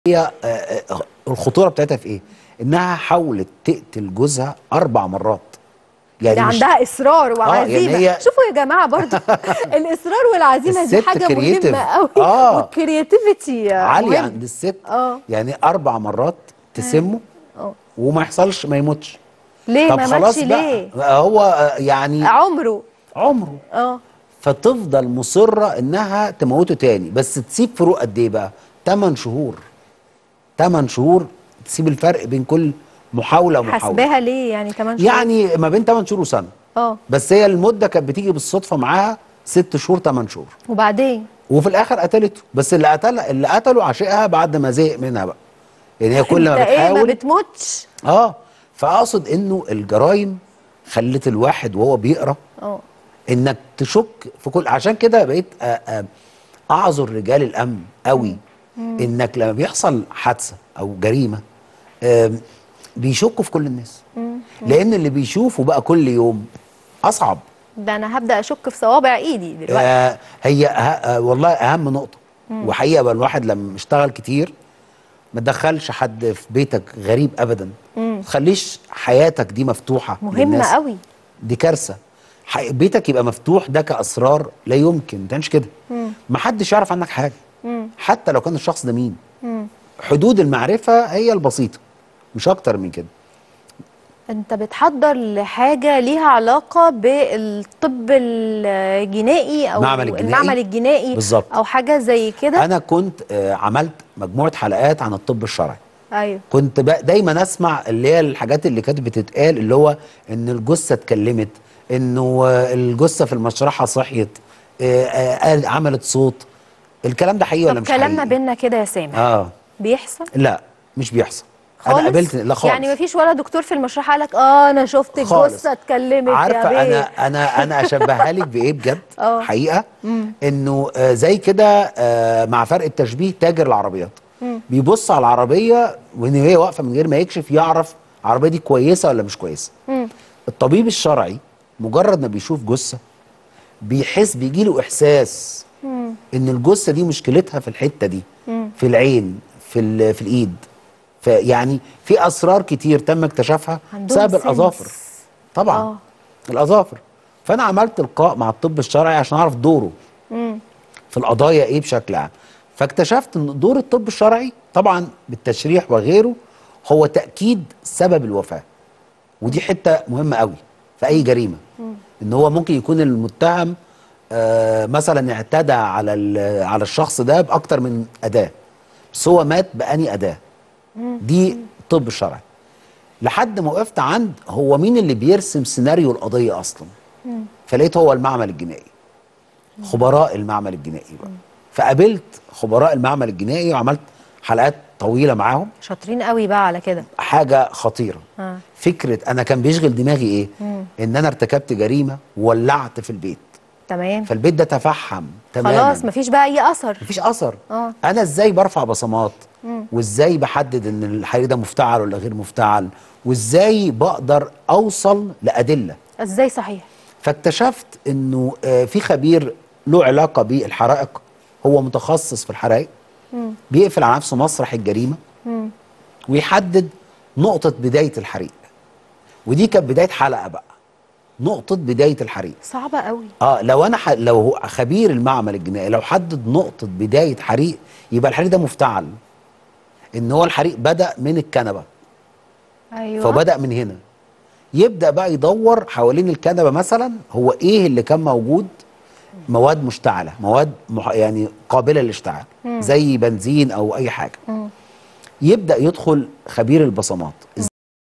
هي آه، آه، الخطوره بتاعتها في ايه؟ انها حاولت تقتل جوزها اربع مرات ده مش- عندها اصرار وعزيمه يعني هي- شوفوا يا جماعه برضو الاصرار والعزيمه دي الست حاجه creative. مهمه قوي آه. والكرياتيفيتي عاليه مهم. عند الست اه يعني اربع مرات تسمه اه وما يحصلش ما يموتش ليه طب ما خلاص ماتش بقى ليه هو آه، يعني عمره عمره اه فتفضل مصره انها تموته تاني بس تسيب فروق قد ايه بقى 8 شهور 8 شهور تسيب الفرق بين كل محاوله ومحاوله حاسباها ليه يعني كمان شهور يعني ما بين 8 شهور وسنه اه بس هي المده كانت بتيجي بالصدفه معاها 6 شهور 8 شهور وبعدين وفي الاخر قتلته بس اللي قتل اللي قتله عشقها بعد ما زهق منها بقى يعني هي كل ما انت ايه ما بتحاول بتموتش اه فاقصد انه الجرايم خلت الواحد وهو بيقرا اه انك تشك في كل عشان كده بقيت آه، آه، اعذر رجال الامن قوي انك لما بيحصل حادثه او جريمه آم، بيشكوا في كل الناس لان اللي بيشوفوا بقى كل يوم اصعب ده انا هبدا اشك في صوابع ايدي دلوقتي آه هي آه آه والله اهم نقطه وحقيقه بقى الواحد لما اشتغل كتير ما تدخلش حد في بيتك غريب ابدا ما تخليش حياتك دي مفتوحه مهمه للناس. قوي دي كارثه ح- بيتك يبقى مفتوح ده كاسرار لا يمكن ما تعملش كده ما حدش يعرف عنك حاجه حتى لو كان الشخص ده مين حدود المعرفه هي البسيطه مش اكتر من كده انت بتحضر لحاجه ليها علاقه بالطب الجنائي او المعمل الجنائي. المعمل الجنائي بالظبط. او حاجه زي كده انا كنت آه عملت مجموعه حلقات عن الطب الشرعي ايوه كنت بقى دايما اسمع اللي هي الحاجات اللي كانت بتتقال اللي هو ان الجثه اتكلمت انه آه، الجثه في المشرحه صحيت آه، آه، قال- عملت صوت الكلام ده حقيقي ولا طب مش كلامنا حقيقي بينا كده يا سامح اه بيحصل لا مش بيحصل خالص انا قابلت لا خالص يعني مفيش ولا دكتور في المشرحه قالك اه انا شفت خالص. الجثه اتكلمت يا عارفه بيه انا انا انا اشبهها لك بايه بجد آه. حقيقه انه آه، زي كده آه، مع فرق التشبيه تاجر العربيات بيبص على العربيه وان هي واقفه من غير ما يكشف يعرف العربيه دي كويسه ولا مش كويسه الطبيب الشرعي مجرد ما بيشوف جثه بيحس بيجي له احساس ان الجثه دي مشكلتها في الحته دي في العين في ال- في الايد فيعني في اسرار كتير تم اكتشافها عندهم بسبب سنس. الاظافر طبعا آه. الاظافر فانا عملت لقاء مع الطب الشرعي عشان اعرف دوره في القضايا ايه بشكل عام فاكتشفت ان دور الطب الشرعي طبعا بالتشريح وغيره هو تاكيد سبب الوفاه ودي حته مهمه قوي في اي جريمه ان هو ممكن يكون المتهم آه مثلا اعتدى على ال- على الشخص ده باكتر من اداه بس هو مات باني اداه دي الطب الشرعي لحد ما وقفت عند هو مين اللي بيرسم سيناريو القضيه اصلا فلقيت هو المعمل الجنائي خبراء المعمل الجنائي بقى فقابلت خبراء المعمل الجنائي وعملت حلقات طويله معاهم شاطرين قوي بقى على كده حاجه خطيره آه. فكره انا كان بيشغل دماغي ايه ان انا ارتكبت جريمه وولعت في البيت تمام فالبيت ده تفحم تماما خلاص مفيش بقى اي اثر مفيش اثر آه. انا ازاي برفع بصمات وازاي بحدد ان الحريق ده مفتعل ولا غير مفتعل وازاي بقدر اوصل لادله ازاي صحيح فاكتشفت انه آه، في خبير له علاقه بالحرائق هو متخصص في الحرائق بيقفل على نفسه مسرح الجريمه ويحدد نقطه بدايه الحريق ودي كانت بدايه حلقه بقى نقطه بدايه الحريق صعبه قوي اه لو انا ح... لو هو خبير المعمل الجنائي لو حدد نقطه بدايه حريق يبقى الحريق ده مفتعل ان هو الحريق بدا من الكنبه ايوه فبدا من هنا يبدا بقى يدور حوالين الكنبه مثلا هو ايه اللي كان موجود مواد مشتعله مواد مح... يعني قابله للاشتعال زي بنزين او اي حاجه يبدا يدخل خبير البصمات